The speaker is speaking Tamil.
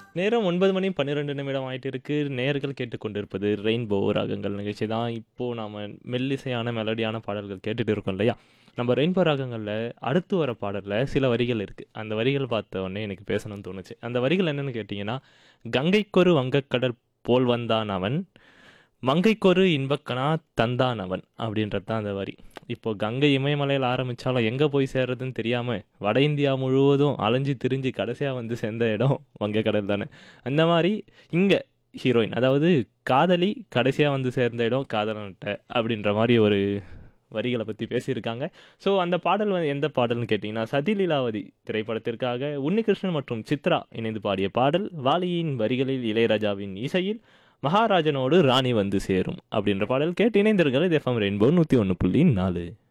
நேரம் 9 மணி 12 நிமிடம் ஆயிட்டு இருக்கு. நேயர்கள் கேட்டுக்கொண்டிருப்பது ரெயின்போ ராகங்கள் நிகழ்ச்சி தான். இப்போ நாம மெல்லிசையான, மெலோடியான பாடல்கள் கேட்டுட்டு இருக்கோம் இல்லையா? நம்ம ரெயின்போ ராகங்கள்ல அடுத்து வர பாடல்ல சில வரிகள் இருக்கு. அந்த வரிகள் பார்த்த உடனே எனக்கு பேசணும்னு தோணுச்சு. அந்த வரிகள் என்னன்னு கேட்டீங்கன்னா, "கங்கைக்கொரு வங்கக்கடல் போல் வந்தான் அவன், மங்கைக்கொரு இன்பக்கனா தந்தான் அவன்" அப்படின்றது தான் அந்த வரி. இப்போ கங்கை இமயமலையில ஆரம்பிச்சாலும் எங்க போய் சேர்றதுன்னு தெரியாம வட இந்தியா முழுவதும் அலைஞ்சு திரிஞ்சு கடைசியா வந்து சேர்ந்த இடம் வங்கக்கடல் தானே. அந்த மாரி இங்க ஹீரோயின் அதாவது காதலி கடைசியா வந்து சேர்ந்த இடம் காதலன்ட்ட அப்படின்ற மாரி ஒரு வரிகள பத்தி பேசியிருக்காங்க. ஸோ அந்த பாடல் வந்து எந்த பாடல்னு கேட்டீங்கன்னா, சதி லீலாவதி திரைப்படத்திற்காக உன்னிகிருஷ்ணன் மற்றும் சித்ரா இணைந்து பாடிய பாடல். வாலியின் வரிகளில் இளையராஜாவின் இசையில் மகாராஜனோடு ராணி வந்து சேரும் அப்படின்ற பாடல் கேட்டு இணைந்திருங்கள். இது எஃப்எம் ரெயின்போ 101.4